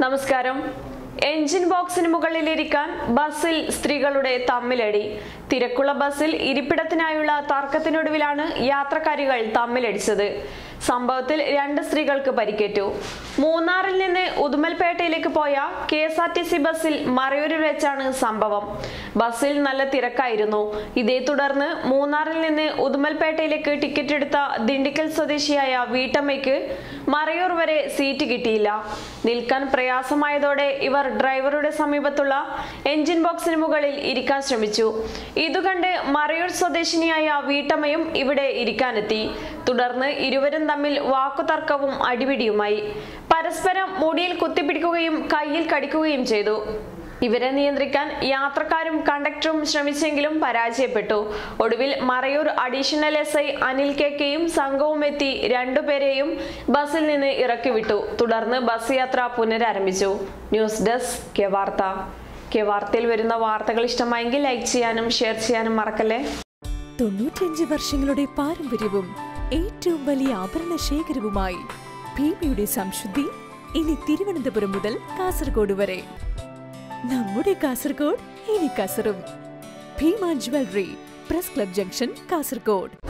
നമസ്കാരം എഞ്ചിൻ ബോക്സിന് മുകളിലിരിക്കാൻ ബസ്സിൽ സ്ത്രീകളുടെ തമ്മിലടി തിരക്കുള്ള ബസ്സിൽ ഇരിപ്പിടത്തിനായുള്ള തർക്കത്തിനൊടുവിലാണ് യാത്രക്കാരികൾ തമ്മിലടിച്ചത് സംഭവത്തിൽ രണ്ട് സ്ത്രീകൾക്ക് പരിക്കേറ്റു മൂന്നാറിൽ നിന്ന് ഉദുമൽപേട്ടയിലേക്ക് പോയ K S R T C ബസ്സിൽ മറയൂരിൽ വെച്ചാണ് സംഭവം ബസ്സിൽ നല്ല തിരക്കായിരുന്നു ഇതേ തുടർന്ന് മൂന്നാറിൽ നിന്ന് ഉദുമൽപേട്ടയിലേക്ക് ടിക്കറ്റ് എടുത്ത ദിണ്ടിക്കൽ സ്വദേശിയായ വീട്ടമ്മയ്ക്ക് മറയൂർ വരെ സീറ്റ് കിട്ടിയില്ല നിൽക്കാൻ പ്രയാസമായതോടെ ഇവർ ഡ്രൈവറുടെ സമീപത്തുള്ള എഞ്ചിൻ ബോക്സിന് മുകളിൽ ഇരിക്കാൻ ശ്രമിച്ചു ഇതുകണ്ട് മറയൂർ സ്വദേശിനിയായ വീട്ടമ്മയും ഇവിടെ ഇരിക്കാനെത്തി തുടർന്ന് ഇരുവരും തമ്മിൽ വാക്കുതർക്കവും അടിപിടിയുമായി പരസ്പരം മുടിയിൽ കുത്തിപ്പിടിക്കുകയും കയ്യിൽ കടിക്കുകയും ചെയ്തു ഇവരെ നിയന്ത്രിക്കാൻ യാത്രക്കാരും കണ്ടക്ടറും ശ്രമിച്ചെങ്കിലും പരാജയപ്പെട്ടു ഒടുവിൽ Marayur additional S I Anil K കെയും സംഘവും എത്തി രണ്ടുപേരെയും ബസ്സിൽ നിന്ന് ഇറക്കി വിട്ടു തുടർന്ന് ബസ് യാത്ര പുനരാരംഭിച്ചു news desk K Vartha K വാർത്തയിൽ വരുന്ന വാർത്തകൾ ഇഷ്ടമായെങ്കിൽ ലൈക്ക് ചെയ്യാനും ഷെയർ ചെയ്യാനും മറക്കല്ലേ തൊണ്ണൂറ്റിയഞ്ച് വർഷങ്ങളുടെ പാരമ്പര്യവും ഏറ്റവും വലിയ ആഭരണ ശേഖരവുമായി ഭീമയുടെ സംശുദ്ധി ഇനി തിരുവനന്തപുരം മുതൽ കാസർഗോഡ് വരെ നമ്മുടെ കാസർഗോഡ് ഇനി കസറും Bhima jewellery press club junction Kasaragod